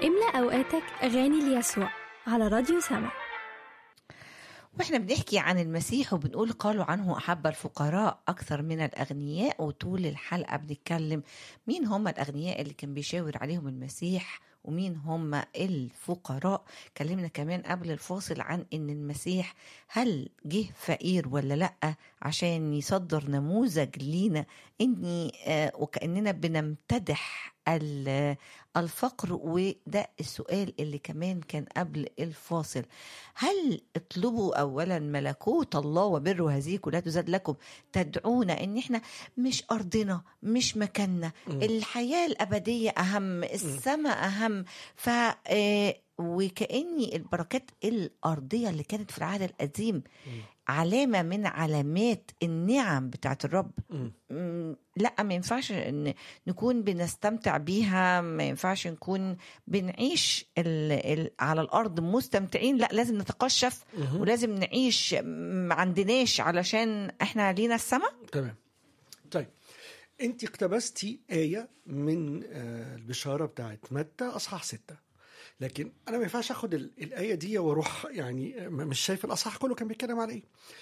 املأ أوقاتك أغاني ليسوع على راديو سما واحنا بنحكي عن المسيح وبنقول قالوا عنه احب الفقراء اكثر من الاغنياء وطول الحلقه بنتكلم مين هم الاغنياء اللي كان بيشاور عليهم المسيح ومين هم الفقراء كلمنا كمان قبل الفاصل عن ان المسيح هل جه فقير ولا لا عشان يصدر نموذج لينا اني آه وكاننا بنمتدح ال- الفقر وده السؤال اللي كمان كان قبل الفاصل هل اطلبوا اولا ملكوت الله وبره هذه كلها تزاد لكم تدعونا ان احنا مش ارضنا مش مكاننا الحياه الابديه اهم السماء اهم ف آه، وكاني البركات الارضيه اللي كانت في العهد القديم علامه من علامات النعم بتاعت الرب مم، لا ما ينفعش ان نكون بنستمتع بيها ما ينفعش نكون بنعيش ال ال على الارض مستمتعين لا لازم نتقشف ولازم نعيش ما عندناش علشان احنا لينا السماء تمام طيب انت اقتبستي آية من آه، البشارة بتاعت متى أصحاح ستة لكن أنا ما ينفعش أخد ال- الآية دي وأروح يعني آه، مش شايف الأصحاح كله كان بيتكلم على إيه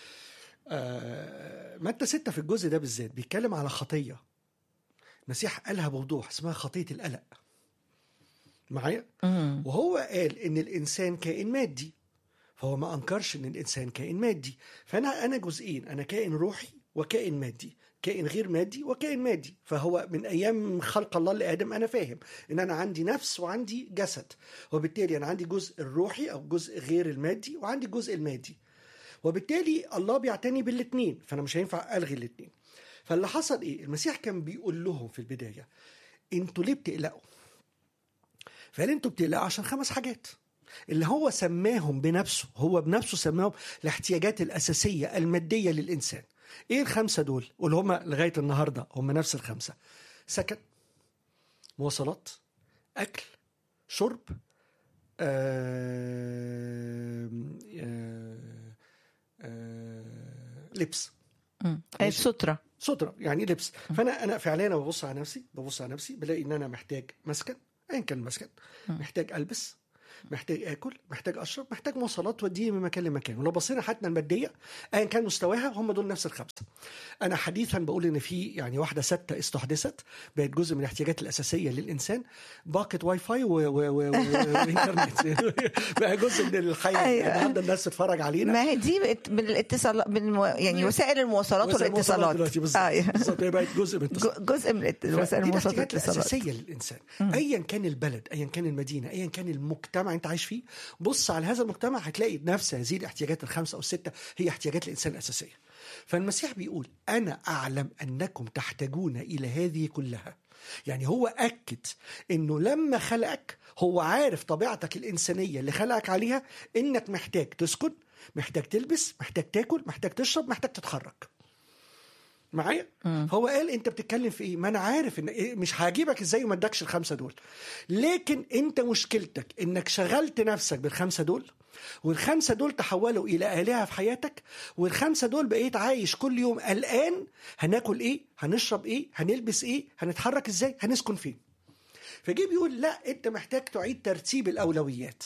آه، متى ستة في الجزء ده بالذات بيتكلم على خطية المسيح قالها بوضوح اسمها خطية القلق معايا وهو قال ان الانسان كائن مادي فهو ما انكرش ان الانسان كائن مادي فانا انا جزئين انا كائن روحي وكائن مادي كائن غير مادي وكائن مادي فهو من ايام خلق الله لادم انا فاهم ان انا عندي نفس وعندي جسد وبالتالي انا عندي جزء الروحي او جزء غير المادي وعندي الجزء المادي وبالتالي الله بيعتني بالاثنين فانا مش هينفع الغي الاثنين فاللي حصل ايه المسيح كان بيقول لهم في البدايه انتوا ليه بتقلقوا فقال انتوا بتقلقوا عشان خمس حاجات اللي هو سماهم بنفسه هو بنفسه سماهم الاحتياجات الأساسية المادية للإنسان إيه الخمسة دول واللي هم لغاية النهاردة هم نفس الخمسة سكن مواصلات أكل شرب آه آه آه لبس السترة سترة يعني لبس فانا انا فعليا أنا ببص على نفسي ببص على نفسي بلاقي ان انا محتاج مسكن ايا كان المسكن محتاج البس محتاج اكل محتاج اشرب محتاج مواصلات توديني من مكان لمكان ولو بصينا حياتنا الماديه ايا كان مستواها هم دول نفس الخمسه انا حديثا بقول ان في يعني واحده ستة استحدثت بقت جزء من الاحتياجات الاساسيه للانسان باقه واي فاي و- و- و- و- وانترنت بقى جزء من الحياه أيوة. النهارده الناس تتفرج علينا ما هي دي بقت من الاتصال من يعني وسائل المواصلات وسائل المواصلات والاتصالات دلوقتي بالظبط أيوة. بالظبط هي بقت جزء من الاتصال. ج- جزء من الات- وسائل دي المواصلات الاحتياجات والاتصالات الاساسيه للانسان ايا كان البلد ايا كان المدينه ايا كان المجتمع انت عايش فيه بص على هذا المجتمع هتلاقي نفس هذه الاحتياجات الخمسه او السته هي احتياجات الانسان الاساسيه فالمسيح بيقول انا اعلم انكم تحتاجون الى هذه كلها يعني هو اكد انه لما خلقك هو عارف طبيعتك الانسانيه اللي خلقك عليها انك محتاج تسكن محتاج تلبس محتاج تاكل محتاج تشرب محتاج تتحرك معايا فهو قال انت بتتكلم في ايه ما انا عارف ان إيه مش هجيبك ازاي وما ادكش الخمسه دول لكن انت مشكلتك انك شغلت نفسك بالخمسه دول والخمسه دول تحولوا الى الهه في حياتك والخمسه دول بقيت عايش كل يوم قلقان هناكل ايه هنشرب ايه هنلبس ايه هنتحرك ازاي هنسكن فين فجي بيقول لا انت محتاج تعيد ترتيب الاولويات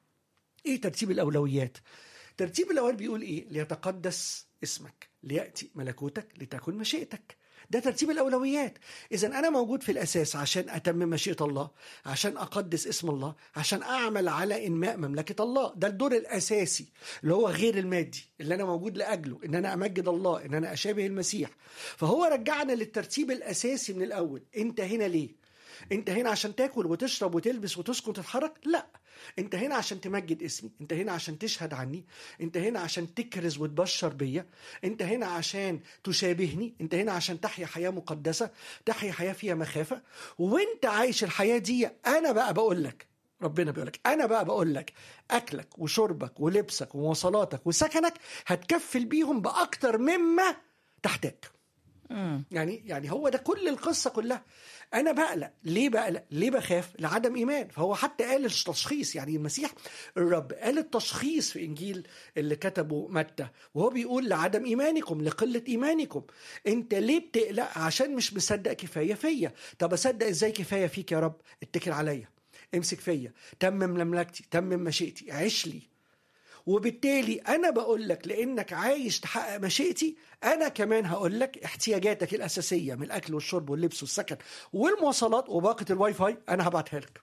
ايه ترتيب الاولويات ترتيب الاولويات بيقول ايه ليتقدس اسمك لياتي ملكوتك لتكن مشيئتك ده ترتيب الاولويات اذا انا موجود في الاساس عشان اتمم مشيئه الله عشان اقدس اسم الله عشان اعمل على انماء مملكه الله ده الدور الاساسي اللي هو غير المادي اللي انا موجود لاجله ان انا امجد الله ان انا اشابه المسيح فهو رجعنا للترتيب الاساسي من الاول انت هنا ليه انت هنا عشان تاكل وتشرب وتلبس وتسكن وتتحرك لا انت هنا عشان تمجد اسمي انت هنا عشان تشهد عني انت هنا عشان تكرز وتبشر بيا انت هنا عشان تشابهني انت هنا عشان تحيا حياة مقدسة تحيا حياة فيها مخافة وانت عايش الحياة دي انا بقى بقول لك ربنا بيقول لك انا بقى بقول لك اكلك وشربك ولبسك ومواصلاتك وسكنك هتكفل بيهم باكتر مما تحتاج يعني يعني هو ده كل القصه كلها انا بقلق ليه بقلق ليه بخاف لعدم ايمان فهو حتى قال التشخيص يعني المسيح الرب قال التشخيص في انجيل اللي كتبه متى وهو بيقول لعدم ايمانكم لقله ايمانكم انت ليه بتقلق عشان مش مصدق كفايه فيا طب اصدق ازاي كفايه فيك يا رب اتكل عليا امسك فيا تمم مملكتي تمم مشيئتي عيش لي وبالتالي انا بقول لك لانك عايش تحقق مشيئتي انا كمان هقول لك احتياجاتك الاساسيه من الاكل والشرب واللبس والسكن والمواصلات وباقه الواي فاي انا هبعتها لك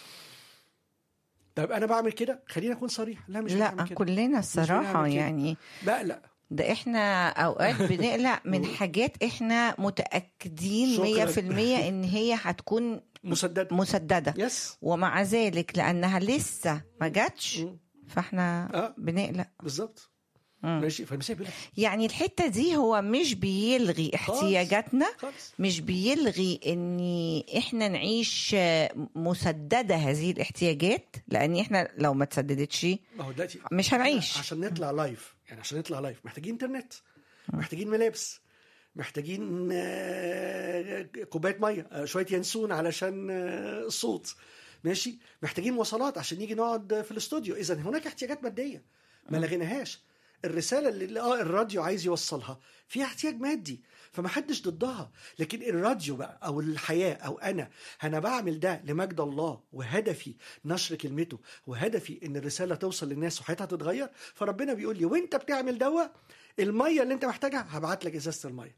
طب انا بعمل كده خليني اكون صريح لا مش لا بعمل كده كلنا الصراحه بنعمل كده. يعني بقلق ده احنا اوقات بنقلق من حاجات احنا متاكدين شكراً. 100% ان هي هتكون مسدد مسدده يس ومع ذلك لانها لسه ما جاتش مم. فاحنا آه. بنقلق بالظبط مم. ماشي فالمسيح بيقول لك يعني الحته دي هو مش بيلغي احتياجاتنا خالص مش بيلغي ان احنا نعيش مسدده هذه الاحتياجات لان احنا لو ما تسددتش ما هو دلوقتي مش هنعيش عشان نطلع لايف يعني عشان نطلع لايف محتاجين انترنت محتاجين ملابس محتاجين آه، كوبايه ميه آه، شويه ينسون علشان آه، الصوت ماشي محتاجين مواصلات عشان نيجي نقعد في الاستوديو اذا هناك احتياجات ماديه ما لغيناهاش الرساله اللي اه الراديو عايز يوصلها فيها احتياج مادي فما حدش ضدها لكن الراديو بقى او الحياه او انا انا بعمل ده لمجد الله وهدفي نشر كلمته وهدفي ان الرساله توصل للناس وحياتها تتغير فربنا بيقول لي وانت بتعمل دوا الميه اللي انت محتاجها هبعت لك ازازه الميه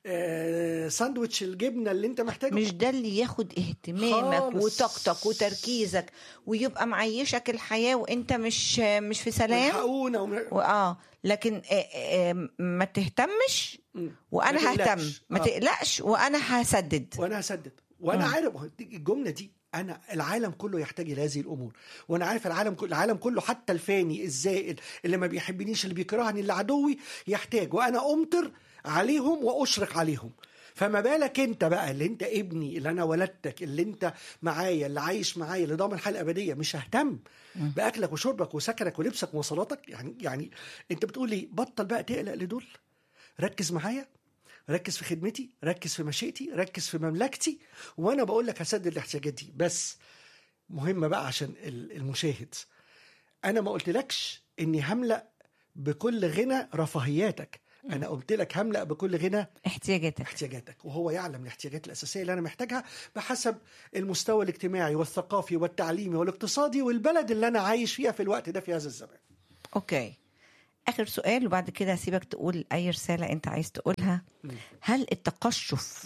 آه ساندوتش الجبنه اللي انت محتاجه مش ده اللي ياخد اهتمامك خالص. وطاقتك وتركيزك ويبقى معيشك الحياه وانت مش مش في سلام والحقونا ومن... واه لكن آه، آه، ما تهتمش مم. وانا ما ههتم تقلقش. ما آه. تقلقش وانا هسدد وانا هسدد وانا مم. عارف الجمله دي انا العالم كله يحتاج الى هذه الامور وانا عارف العالم كله العالم كله حتى الفاني الزائل اللي ما بيحبنيش اللي بيكرهني اللي عدوي يحتاج وانا امطر عليهم واشرق عليهم فما بالك انت بقى اللي انت ابني اللي انا ولدتك اللي انت معايا اللي عايش معايا اللي ضامن الحياه الابديه مش ههتم باكلك وشربك وسكنك ولبسك ومواصلاتك يعني يعني انت بتقول لي بطل بقى تقلق لدول ركز معايا ركز في خدمتي ركز في مشيئتي ركز في مملكتي وانا بقول لك هسدد الاحتياجات دي بس مهمه بقى عشان ال- المشاهد انا ما قلتلكش اني هملا بكل غنى رفاهياتك انا قلت لك هملا بكل غنى احتياجاتك احتياجاتك وهو يعلم الاحتياجات الاساسيه اللي انا محتاجها بحسب المستوى الاجتماعي والثقافي والتعليمي والاقتصادي والبلد اللي انا عايش فيها في الوقت ده في هذا الزمان اوكي اخر سؤال وبعد كده هسيبك تقول اي رساله انت عايز تقولها هل التقشف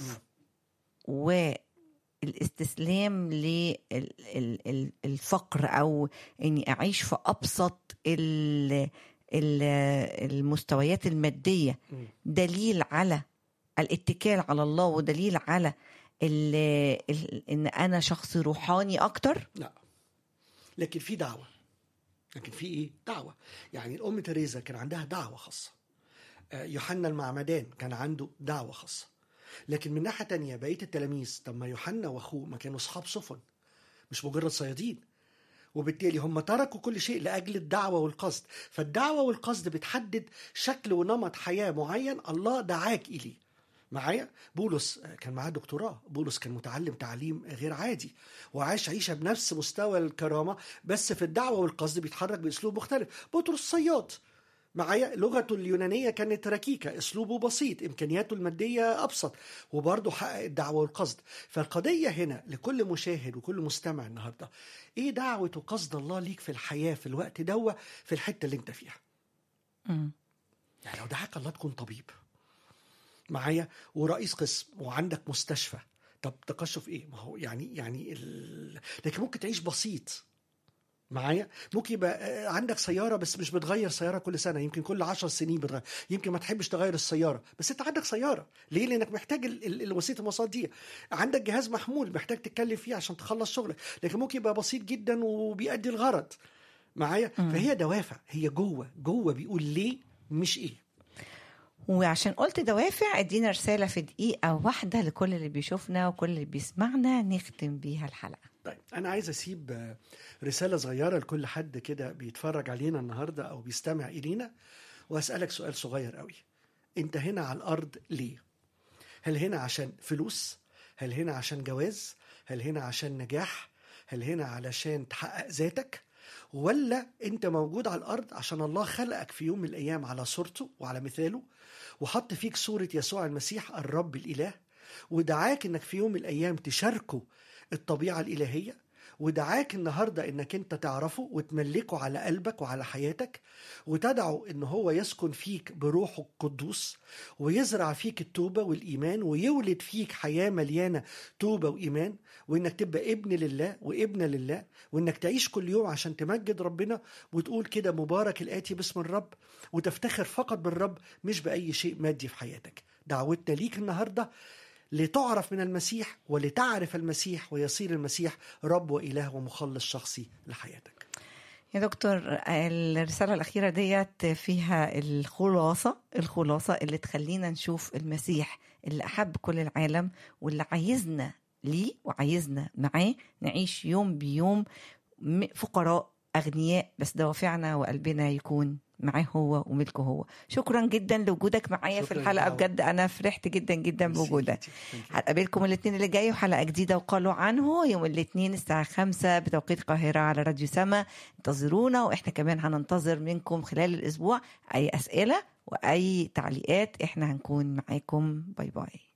والاستسلام للفقر او اني اعيش في ابسط ال- ال- المستويات الماديه مم. دليل على الاتكال على الله ودليل على ال- ال- ان انا شخص روحاني اكتر لا لكن في دعوة لكن في ايه دعوة يعني الأم تريزا كان عندها دعوة خاصة آه، يوحنا المعمدان كان عنده دعوة خاصة لكن من ناحية تانية بقية التلاميذ طب ما يوحنا وأخوه ما كانوا أصحاب سفن مش مجرد صيادين وبالتالي هم تركوا كل شيء لأجل الدعوة والقصد فالدعوة والقصد بتحدد شكل ونمط حياة معين الله دعاك إليه معايا بولس كان معاه دكتوراه بولس كان متعلم تعليم غير عادي وعاش عيشه بنفس مستوى الكرامه بس في الدعوه والقصد بيتحرك باسلوب مختلف بطرس صياد معايا لغته اليونانية كانت ركيكة أسلوبه بسيط إمكانياته المادية أبسط وبرضه حقق الدعوة والقصد فالقضية هنا لكل مشاهد وكل مستمع النهاردة إيه دعوة وقصد الله ليك في الحياة في الوقت دوا في الحتة اللي أنت فيها مم. يعني لو دعاك الله تكون طبيب معايا ورئيس قسم وعندك مستشفى طب تقشف ايه ما هو يعني يعني ال... لكن ممكن تعيش بسيط معايا ممكن يبقى آه، عندك سياره بس مش بتغير سياره كل سنه يمكن كل عشر سنين بتغير يمكن ما تحبش تغير السياره بس انت عندك سياره ليه لانك محتاج ال- ال- الوسيله المواصلات دي عندك جهاز محمول محتاج تتكلم فيه عشان تخلص شغلك لكن ممكن يبقى بسيط جدا وبيأدي الغرض معايا فهي دوافع هي جوه جوه بيقول ليه مش ايه وعشان قلت دوافع ادينا رسالة في دقيقة واحدة لكل اللي بيشوفنا وكل اللي بيسمعنا نختم بيها الحلقة طيب انا عايز اسيب آه، رساله صغيره لكل حد كده بيتفرج علينا النهارده او بيستمع الينا واسالك سؤال صغير قوي انت هنا على الارض ليه هل هنا عشان فلوس هل هنا عشان جواز هل هنا عشان نجاح هل هنا علشان تحقق ذاتك ولا انت موجود على الارض عشان الله خلقك في يوم من الايام على صورته وعلى مثاله وحط فيك صوره يسوع المسيح الرب الاله ودعاك انك في يوم من الايام تشاركه الطبيعه الالهيه ودعاك النهارده انك انت تعرفه وتملكه على قلبك وعلى حياتك وتدعو ان هو يسكن فيك بروحه القدوس ويزرع فيك التوبه والايمان ويولد فيك حياه مليانه توبه وايمان وانك تبقى ابن لله وابنه لله وانك تعيش كل يوم عشان تمجد ربنا وتقول كده مبارك الاتي باسم الرب وتفتخر فقط بالرب مش باي شيء مادي في حياتك دعوتنا ليك النهارده لتعرف من المسيح ولتعرف المسيح ويصير المسيح رب وإله ومخلص شخصي لحياتك يا دكتور الرسالة الأخيرة ديت فيها الخلاصة الخلاصة اللي تخلينا نشوف المسيح اللي أحب كل العالم واللي عايزنا ليه وعايزنا معاه نعيش يوم بيوم م- فقراء أغنياء بس دوافعنا وقلبنا يكون معاه هو وملكه هو شكرا جدا لوجودك معايا في شكراً الحلقة يا دعوة. بجد أنا فرحت جدا جدا ميرسي بوجودك ليكي. Thank you. هقابلكم الاثنين اللي جاي وحلقه جديده وقالوا عنه يوم الاثنين الساعه خمسة بتوقيت القاهره على راديو سما انتظرونا واحنا كمان هننتظر منكم خلال الاسبوع اي اسئله واي تعليقات احنا هنكون معاكم باي باي